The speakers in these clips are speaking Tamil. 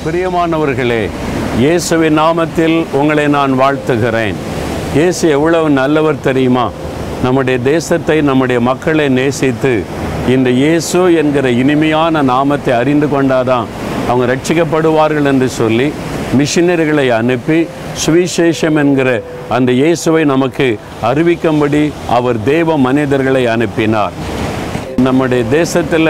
பிரியமானவர்களே இயேசுவின் நாமத்தில் உங்களை நான் வாழ்த்துகிறேன் இயேசு எவ்வளவு நல்லவர் தெரியுமா நம்முடைய தேசத்தை நம்முடைய மக்களை நேசித்து இந்த இயேசு என்கிற இனிமையான நாமத்தை அறிந்து கொண்டாதான் அவங்க ரட்சிக்கப்படுவார்கள் என்று சொல்லி மிஷினரிகளை அனுப்பி சுவிசேஷம் என்கிற அந்த இயேசுவை நமக்கு அறிவிக்கும்படி அவர் தேவ மனிதர்களை அனுப்பினார் நம்முடைய தேசத்தில்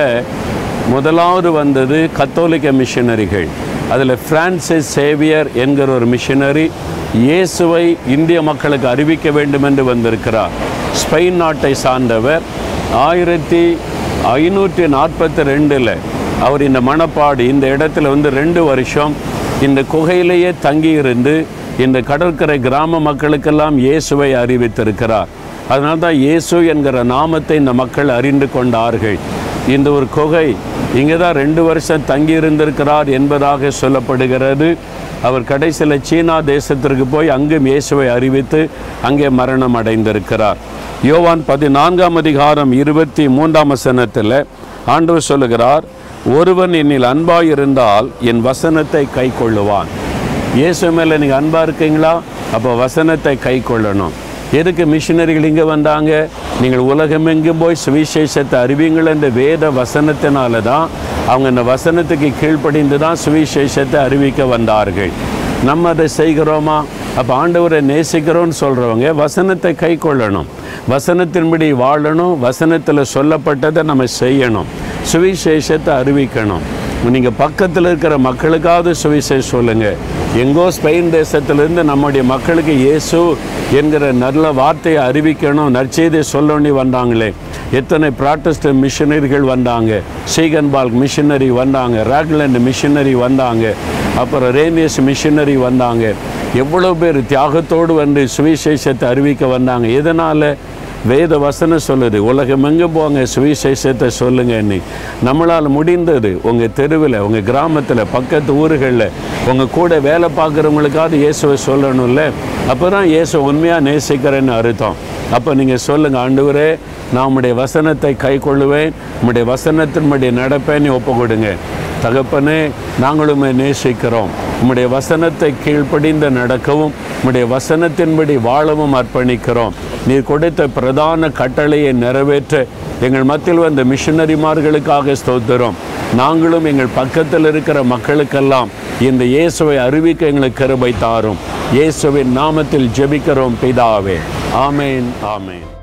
முதலாவது வந்தது கத்தோலிக்க மிஷனரிகள் அதில் பிரான்சிஸ் சேவியர் என்கிற ஒரு மிஷனரி இயேசுவை இந்திய மக்களுக்கு அறிவிக்க வேண்டும் என்று வந்திருக்கிறார் ஸ்பெயின் நாட்டை சார்ந்தவர் ஆயிரத்தி ஐநூற்றி நாற்பத்தி ரெண்டில் அவர் இந்த மணப்பாடு இந்த இடத்துல வந்து ரெண்டு வருஷம் இந்த குகையிலேயே தங்கியிருந்து இந்த கடற்கரை கிராம மக்களுக்கெல்லாம் இயேசுவை அறிவித்திருக்கிறார் அதனால தான் இயேசு என்கிற நாமத்தை இந்த மக்கள் அறிந்து கொண்டார்கள் இந்த ஒரு குகை இங்கே தான் ரெண்டு வருஷம் தங்கி இருந்திருக்கிறார் என்பதாக சொல்லப்படுகிறது அவர் கடைசியில் சீனா தேசத்திற்கு போய் அங்கும் இயேசுவை அறிவித்து அங்கே மரணம் அடைந்திருக்கிறார் யோவான் பதினான்காம் அதிகாரம் இருபத்தி மூன்றாம் வசனத்தில் ஆண்டவர் சொல்லுகிறார் ஒருவன் என்னில் அன்பாயிருந்தால் என் வசனத்தை கை கொள்ளுவான் இயேசு மேலே நீங்கள் அன்பாக இருக்கீங்களா அப்போ வசனத்தை கை கொள்ளணும் எதுக்கு மிஷினரிகள் இங்கே வந்தாங்க நீங்கள் உலகமெங்கும் போய் சுவிசேஷத்தை அறிவிங்கள் என்ற வேத வசனத்தினால தான் அவங்க இந்த வசனத்துக்கு கீழ்ப்படிந்து தான் சுவிசேஷத்தை அறிவிக்க வந்தார்கள் நம்ம அதை செய்கிறோமா அப்போ ஆண்டவரை நேசிக்கிறோன்னு சொல்கிறவங்க வசனத்தை கை கொள்ளணும் வசனத்தின்படி வாழணும் வசனத்தில் சொல்லப்பட்டதை நம்ம செய்யணும் சுவிசேஷத்தை அறிவிக்கணும் நீங்கள் பக்கத்தில் இருக்கிற மக்களுக்காவது சுவிசேஷம் சொல்லுங்கள் எங்கோ ஸ்பெயின் தேசத்திலிருந்து நம்முடைய மக்களுக்கு இயேசு என்கிற நல்ல வார்த்தையை அறிவிக்கணும் நற்செய்தியை சொல்லணும்னு வந்தாங்களே எத்தனை ப்ராட்டஸ்ட் மிஷினரிகள் வந்தாங்க சீகன்பால் மிஷினரி வந்தாங்க ராக்லண்ட் மிஷினரி வந்தாங்க அப்புறம் ரேனியஸ் மிஷினரி வந்தாங்க எவ்வளோ பேர் தியாகத்தோடு வந்து சுவிசேஷத்தை அறிவிக்க வந்தாங்க எதனால் வேத வசனம் சொல்லுது உலகம் எங்கே போங்க சுவிசேஷத்தை சொல்லுங்க நீ நம்மளால் முடிந்தது உங்கள் தெருவில் உங்கள் கிராமத்தில் பக்கத்து ஊர்களில் உங்கள் கூட வேலை பார்க்குறவங்களுக்காவது இயேசுவை சொல்லணும்ல அப்போ தான் இயேசு உண்மையாக நேசிக்கிறேன்னு அர்த்தம் அப்போ நீங்கள் சொல்லுங்கள் ஆண்டவரே நான் உம்முடைய வசனத்தை கை கொள்ளுவேன் உம்முடைய வசனத்தின்படி நடப்பேன்னு ஒப்பு கொடுங்க தகப்பனே நாங்களும் நேசிக்கிறோம் உம்முடைய வசனத்தை கீழ்ப்படிந்து நடக்கவும் உம்முடைய வசனத்தின்படி வாழவும் அர்ப்பணிக்கிறோம் நீர் கொடுத்த பிரதான கட்டளையை நிறைவேற்ற எங்கள் மத்தியில் வந்த மிஷனரிமார்களுக்காக ஸ்தோத்திரம் நாங்களும் எங்கள் பக்கத்தில் இருக்கிற மக்களுக்கெல்லாம் இந்த இயேசுவை அறிவிக்க எங்களுக்கு கருபை தாரும் இயேசுவின் நாமத்தில் ஜெபிக்கிறோம் பிதாவே ஆமேன் ஆமேன்